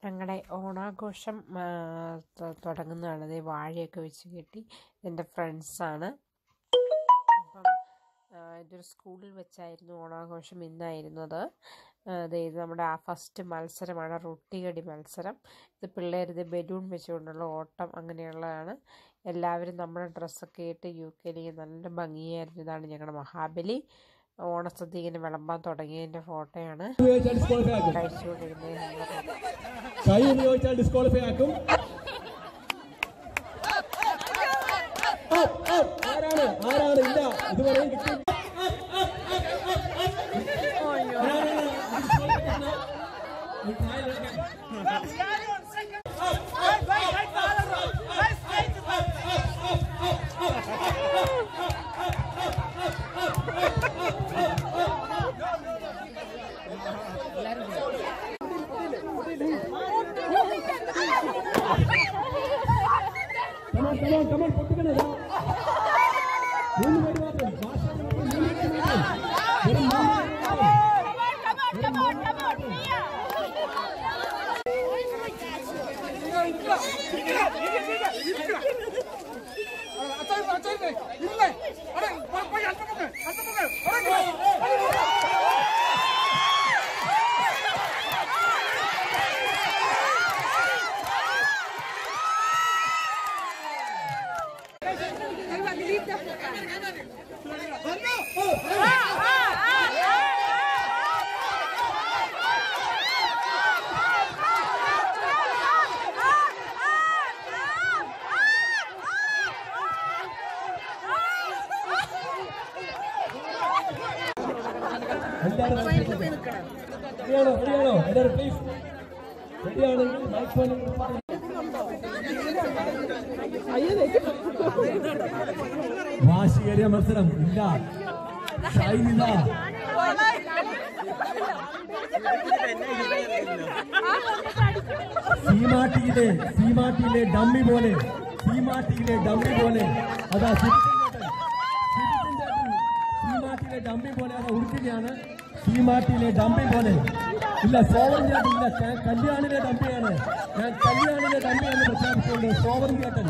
ഞങ്ങളുടെ ഓണാഘോഷം ആ, ത- തുടങ്ങുന്നതാണ് ദേ വാഴയൊക്കെ വെച്ച് കെട്ടി എൻ്റെ ഫ്രണ്ട്സാണ് അപ്പം ആ, ഇതൊരു സ്കൂളിൽ വെച്ചായിരുന്നു ഓണാഘോഷം ഇന്നായിരുന്നത് ആ, ദേ ഇത് നമ്മുടെ ആ ഫസ്റ്റ് മത്സരമാണ് റൊട്ടികടി മത്സരം ഇത് പിള്ളേർ ഇത് ബലൂൺ വെച്ചുകൊണ്ടുള്ള ഓട്ടം അങ്ങനെയുള്ളതാണ് എല്ലാവരും നമ്മുടെ ഡ്രസ്സൊക്കെ ഇട്ട് യു കെയിലേക്ക് നല്ല ഭംഗിയായിരുന്നു ഇതാണ് ഞങ്ങളുടെ മഹാബലി ഓണസദ്യ ഇങ്ങനെ വിളമ്പാൻ തുടങ്ങിയതിൻ്റെ ഫോട്ടോയാണ് ഉപയോഗിച്ചാൽ ഡിസ്ക്വാളിഫൈ ആക്കും കഴിച്ചുകൊണ്ടിരുന്നത് ഞങ്ങളുടെ കൈ ഉപയോഗിച്ചാൽ ഡിസ്ക്വാളിഫൈ ആക്കും Up, up. ആരാണ് ആരാണ് ഇല്ല ഇതുവരെയും കിട്ടി ആരാണ് disqualification? ഒരു trial എടുക്കാം. Come on, come on, come on, പൊട്ടിക്കണേ, ദാ. മൂന്ന് പേര് മാത്രം. ഭാഷയുടെ മാത്രം മൂന്ന് പേര് മാത്രം. വെറും മൂന്ന് പേര് മാത്രം. എല്ലാവരും റെഡിയാണോ റെഡിയാണോ എല്ലാവരും പ്ലീസ് റെഡിയാണെങ്കിൽ മൈക്ക് ഫോണിൽ വാശിയേറിയ മത്സരം ഇല്ല ഷൈനില്ല സീമാട്ടിയിലെ സീമാട്ടിയിലെ ഡമ്മി പോലെ സീമാട്ടിയിലെ ഡമ്മി പോലെ അതാ സിറ്റിസൺ ചേട്ടൻ. സിറ്റിസൺ ചേട്ടൻ സീമാട്ടിയിലെ ഡമ്മി പോലെ അതാ ഉടുക്കുകയാണ് സീമാട്ടിയിലെ ഡമ്മി പോലെ ഇല്ല സോവൻ ചേട്ടൻ ഇല്ല ഞാൻ കല്യാണിലെ ഡമ്പിയാണ് ഞാൻ കല്യാണിലെ ഡമ്പിയാണ് പ്രഖ്യാപിച്ചുകൊണ്ട് സോവൻ ചേട്ടൻ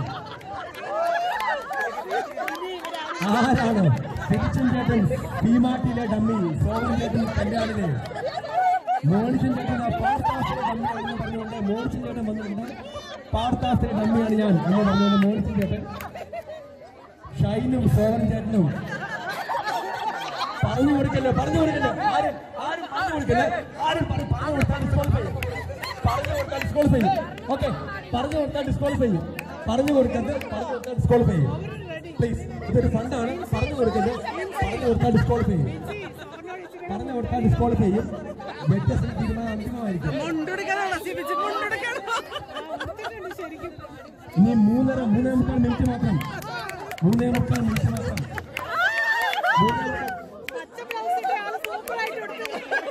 ആരാണ് സിറ്റിസൺ ചേട്ടൻ സീമാട്ടിയിലെ ഡമ്മി സോവൻ ചേട്ടൻ കല്യാണിലെ മോണിച്ചൻ ചേട്ടൻ ആ പാർത്താസിലെ ഡമ്മിയാണെന്ന് പറഞ്ഞുകൊണ്ട് മോണിച്ചൻ ചേട്ടൻ വന്നിട്ടുണ്ട് പാർത്താസിലെ ഡമ്മിയാണ് ഞാൻ എന്ന് പറഞ്ഞുകൊണ്ട് മോണിച്ചൻ ചേട്ടൻ ഷൈനും സോവൻ ചേട്ടനും പറഞ്ഞു കൊടുക്കല്ലോ പറഞ്ഞു കൊടുക്കല്ലോ ആരും ആരും പറഞ്ഞു കൊടുക്കല്ലേ ആരും പറ- പറഞ്ഞു കൊടുത്താൽ ഡിസ്ക്വാളിഫൈ ചെയ്യും പറഞ്ഞു കൊടുത്താൽ ഡിസ്ക്വാളിഫൈ ചെയ്യും ഓക്കെ പറഞ്ഞു കൊടുത്താൽ ഡിസ്ക്വാളിഫൈ ചെയ്യും പറഞ്ഞു കൊടുക്കരുത് പറഞ്ഞു കൊടുത്താൽ ഡിസ്ക്വാളിഫൈ ചെയ്യും പ്ലീസ് ഇതൊരു ഫണ്ടാണ് പറഞ്ഞു കൊടുക്കരുത് പറഞ്ഞു കൊടുത്താൽ ഡിസ്ക്വാളിഫൈ ചെയ്യും പറഞ്ഞു കൊടുത്താൽ ഡിസ്ക്വാളിഫൈ ചെയ്യും വ്യത്യസ്ത തീരുമാനം അന്തിമമായിരിക്കും ഇനി മൂന്നര മൂന്നേ മുക്കാൽ മിനിറ്റ് മാത്രം മൂന്നേ മുക്കാൽ മിനിറ്റ് മാത്രം മൂന്നേ മുക്കാൽ പച്ച ബ്ലൗസ് ഇട്ട ആള് സൂപ്പറായിട്ട് ഉടുത്തു.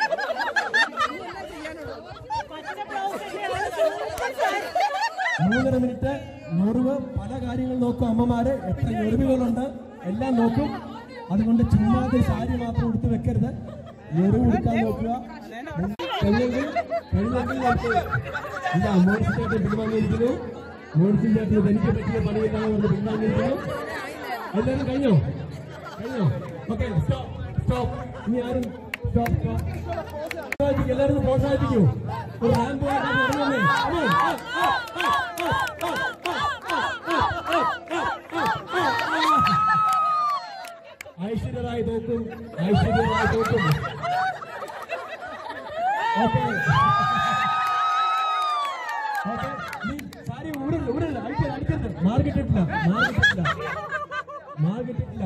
പച്ച ബ്ലൗസ് ഇട്ട ആള് സൂപ്പർ സാരി. മൂന്നര മിനിറ്റ് ഞൊറിവ് പല കാര്യങ്ങൾ നോക്കും അമ്മമാര് എത്ര ഞൊറിവുകളുണ്ട് എല്ലാം നോക്കും അതുകൊണ്ട് ചുമ്മാതെ സാരി മാത്രം എടുത്ത് വെക്കരുത് ഞൊറിവ് എടുക്കാൻ നോക്കുക കഴിഞ്ഞെങ്കിൽ കഴിഞ്ഞെങ്കിൽ നമുക്ക് ഇല്ല മോൻസി ചേട്ടൻ പിൻവാങ്ങിയിരിക്കുന്നു മോൻസി ചേട്ടൻ ഇത് എനിക്ക് പറ്റിയ പണിയില്ലാതെ വന്ന് പിൻവാങ്ങിയിരിക്കുന്നു എല്ലാവരും കഴിഞ്ഞോ കഴിഞ്ഞോ ഓക്കെ സ്റ്റോപ്പ് സ്റ്റോപ്പ് ഇനി ആരും സ്റ്റോപ്പ് സ്റ്റോപ്പ് എല്ലാവരും ഒന്ന് പ്രോത്സാഹിപ്പിക്കൂ ഒരു റാമ്പ് നടന്നേ ഐശ്വര്യറായി തോക്കും ഐശ്വര്യറായി തോക്കും ഓക്കെ ഓക്കെ നീ സാരി ഊരില്ല ഊരില്ല അടിക്കരുത് അടിക്കരുത് മാർഗിട്ടിട്ടില്ല മാർഗിട്ടിട്ടില്ല മാർഗിട്ടിട്ടില്ല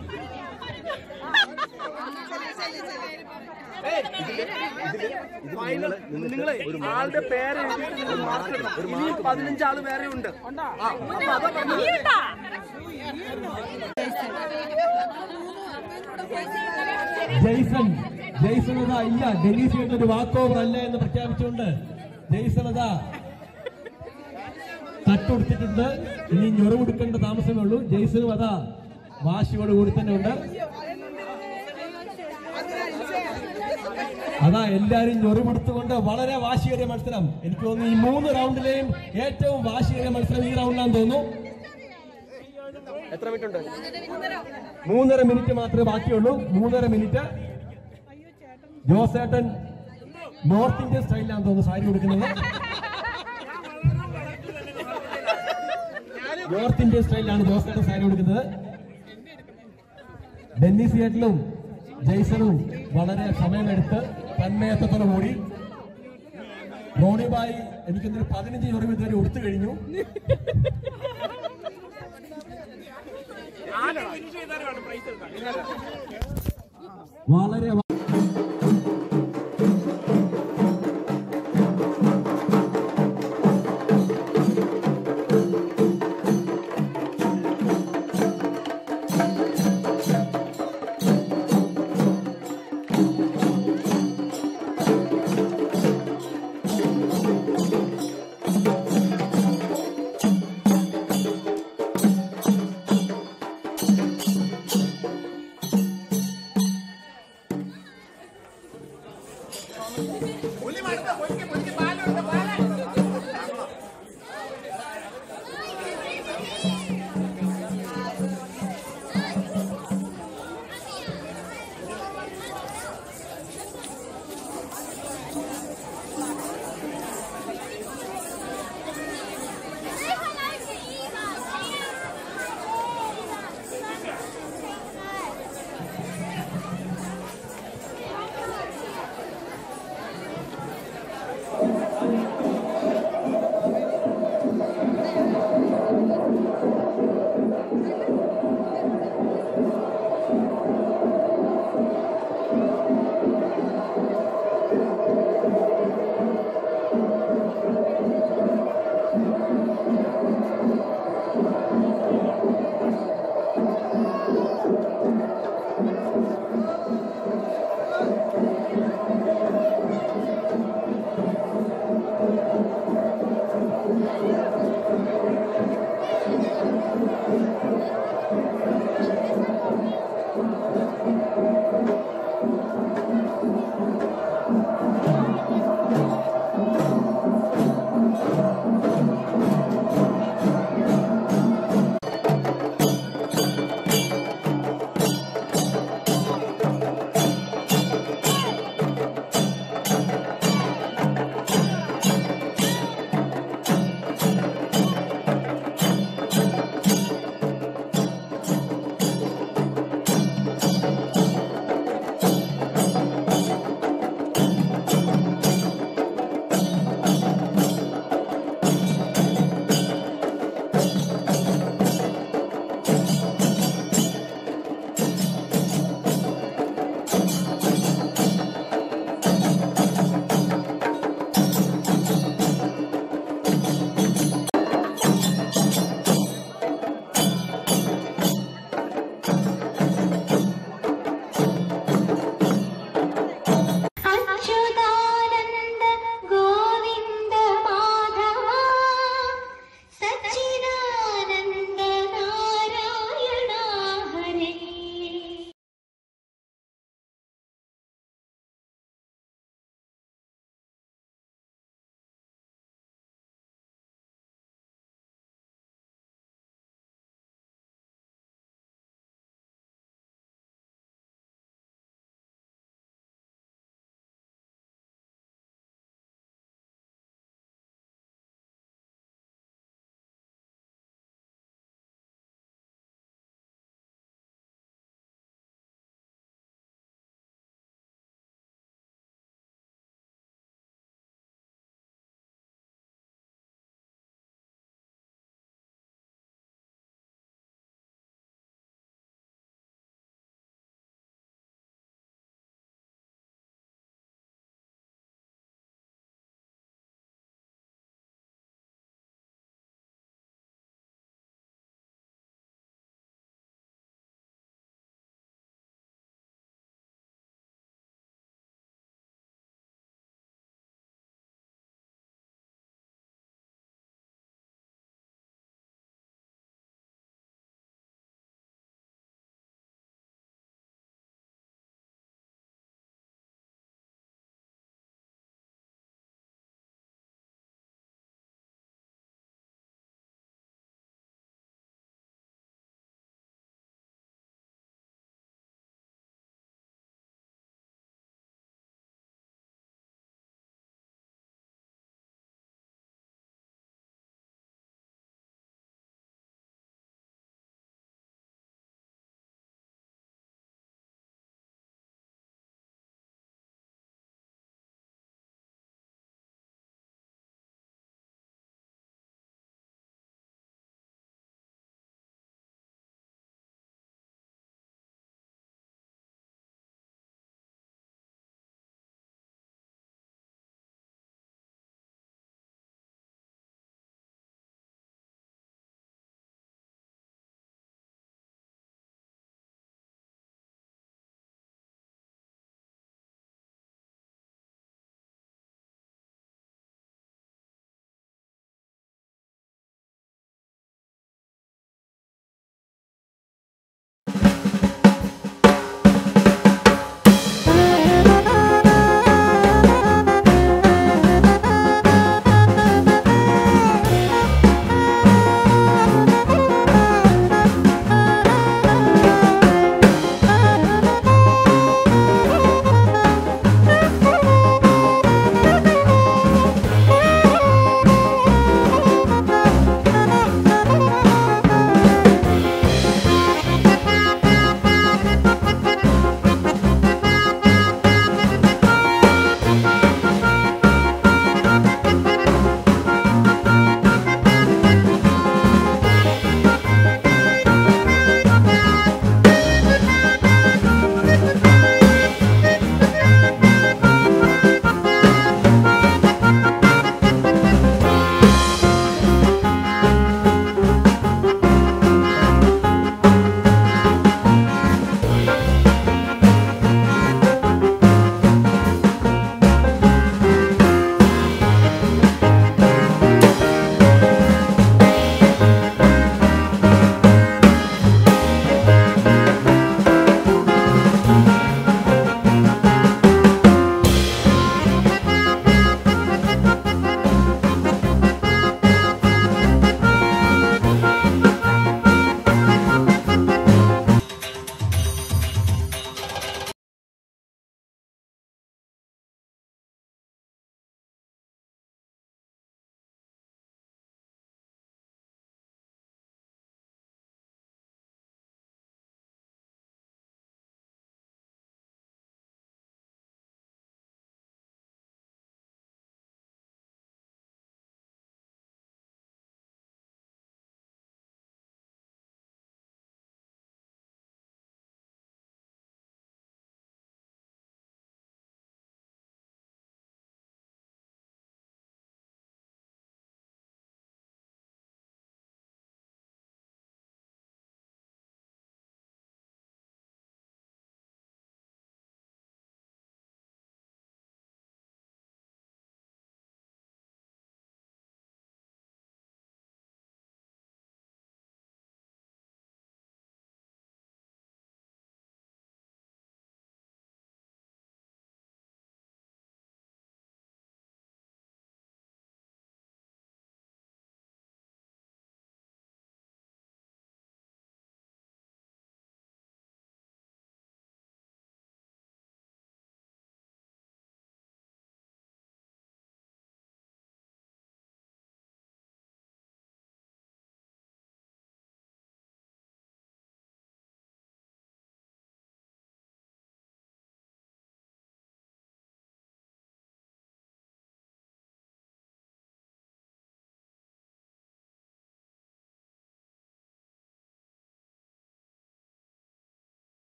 നിങ്ങളെ ആളുടെ പേര് എഴുതിയിട്ട് നിങ്ങൾ മാർക്ക് ഇടണം ഇനിയും പതിനഞ്ചാള് വേറെ ഉണ്ട് ആ, അപ്പൊ അതാ പറഞ്ഞത്. ജയ്സൺ ജയ്സൺ അതാ ഇല്ല ഡെന്നീസ് ചേട്ടൻ ഒരു വാക്ക് ഓവർ അല്ല എന്ന് പ്രഖ്യാപിച്ചുകൊണ്ട് ജയ്സൺ അതാ തട്ടുകൊടുത്തിട്ടുണ്ട് ഇനി ഞൊറവെടുക്കേണ്ട താമസമേ ഉള്ളൂ ജയ്സണും അതാ വാശിയോട് കൂടി തന്നെ ഉണ്ട് അതാ എല്ലാരും ഞൊറിപിടുത്തുകൊണ്ട് വളരെ വാശിയേറിയ മത്സരം എനിക്ക് തോന്നുന്നു ഈ മൂന്ന് റൗണ്ടിലെയും ഏറ്റവും വാശിയേറിയ മത്സരം ഈ റൗണ്ടിലാന്ന് തോന്നുന്നു എത്ര മിനിറ്റ് ഉണ്ട് മൂന്നര മിനിറ്റ് മാത്രമേ ബാക്കിയുള്ളൂ മൂന്നര മിനിറ്റ് ജോസേട്ടൻ നോർത്ത് ഇന്ത്യൻ സ്റ്റൈലിലാന്ന് തോന്നുന്നു സാരി കൊടുക്കുന്നത് നോർത്ത് ഇന്ത്യൻ സ്റ്റൈലിലാണ് ജോസേട്ടൻ സാരി കൊടുക്കുന്നത് ഡെന്നിസ് ചേട്ടനും ജയ്സണും വളരെ സമയമെടുത്ത് തന്മയത്വത്തോടെ കൂടി റോണിബായി എനിക്കൊന്നൊരു പതിനഞ്ച് ചൊറിവ് ഇതുവരെ കൊടുത്തു കഴിഞ്ഞു വളരെ വ-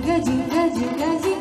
ഗജി ഗജി ഗജി